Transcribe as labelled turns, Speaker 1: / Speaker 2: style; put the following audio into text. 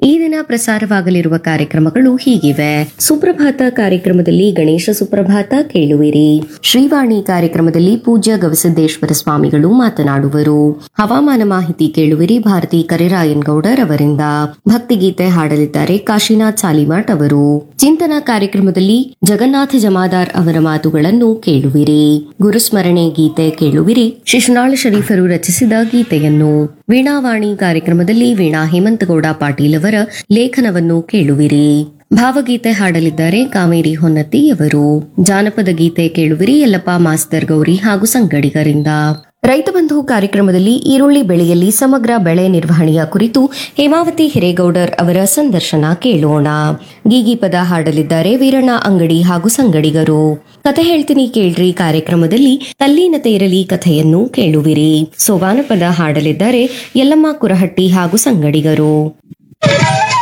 Speaker 1: ಈ ದಿನ ಪ್ರಸಾರವಾಗಲಿರುವ ಕಾರ್ಯಕ್ರಮಗಳು ಹೀಗಿವೆ ಸುಪ್ರಭಾತ ಕಾರ್ಯಕ್ರಮದಲ್ಲಿ ಗಣೇಶ ಸುಪ್ರಭಾತ ಕೇಳುವಿರಿ ಶ್ರೀವಾಣಿ ಕಾರ್ಯಕ್ರಮದಲ್ಲಿ ಪೂಜ್ಯ ಗವಿಸಿದ್ದೇಶ್ವರ ಸ್ವಾಮಿಗಳು ಮಾತನಾಡುವರು ಹವಾಮಾನ ಮಾಹಿತಿ ಕೇಳುವಿರಿ ಭಾರತಿ ಕರಿರಾಯನ್ ಗೌಡರ್ ಅವರಿಂದ ಭಕ್ತಿಗೀತೆ ಹಾಡಲಿದ್ದಾರೆ ಕಾಶಿನಾಥ್ ಸಾಲಿಮಾಟ್ ಅವರು ಚಿಂತನಾ ಕಾರ್ಯಕ್ರಮದಲ್ಲಿ ಜಗನ್ನಾಥ ಜಮಾದಾರ್ ಅವರ ಮಾತುಗಳನ್ನು ಕೇಳುವಿರಿ ಗುರುಸ್ಮರಣೆ ಗೀತೆ ಕೇಳುವಿರಿ ಶಿಶುನಾಳ ಶರೀಫರು ರಚಿಸಿದ ಗೀತೆಯನ್ನು ವೀಣಾವಾಣಿ ಕಾರ್ಯಕ್ರಮದಲ್ಲಿ ವೀಣಾ ಹೇಮಂತಗೌಡ ಪಾಟೀಲ್ ಅವರ ಲೇಖನವನ್ನು ಕೇಳುವಿರಿ ಭಾವಗೀತೆ ಹಾಡಲಿದ್ದಾರೆ ಕಾವೇರಿ ಹೊನ್ನತಿ ಅವರು ಜಾನಪದ ಗೀತೆ ಕೇಳುವಿರಿ ಯಲ್ಲಪ್ಪ ಮಾಸ್ತರ್ ಗೌರಿ ಹಾಗೂ ಸಂಗಡಿಗರಿಂದ ರೈತ ಬಂಧು ಕಾರ್ಯಕ್ರಮದಲ್ಲಿ ಈರುಳ್ಳಿ ಬೆಳೆಯಲ್ಲಿ ಸಮಗ್ರ ಬೆಳೆ ನಿರ್ವಹಣೆಯ ಕುರಿತು ಹೇಮಾವತಿ ಹಿರೇಗೌಡರ್ ಅವರ ಸಂದರ್ಶನ ಕೇಳೋಣ ಗೀಗಿ ಪದ ಹಾಡಲಿದ್ದಾರೆ ವೀರಣ್ಣ ಅಂಗಡಿ ಹಾಗೂ ಸಂಗಡಿಗರು ಕತೆ ಹೇಳ್ತೀನಿ ಕೇಳ್ರಿ ಕಾರ್ಯಕ್ರಮದಲ್ಲಿ ತಲ್ಲೀನತೆ ಇರಲಿ ಕಥೆಯನ್ನು ಕೇಳುವಿರಿ ಸೋವಾನ ಪದ ಹಾಡಲಿದ್ದಾರೆ ಯಲ್ಲಮ್ಮ ಕುರಹಟ್ಟಿ ಹಾಗೂ ಸಂಗಡಿಗರು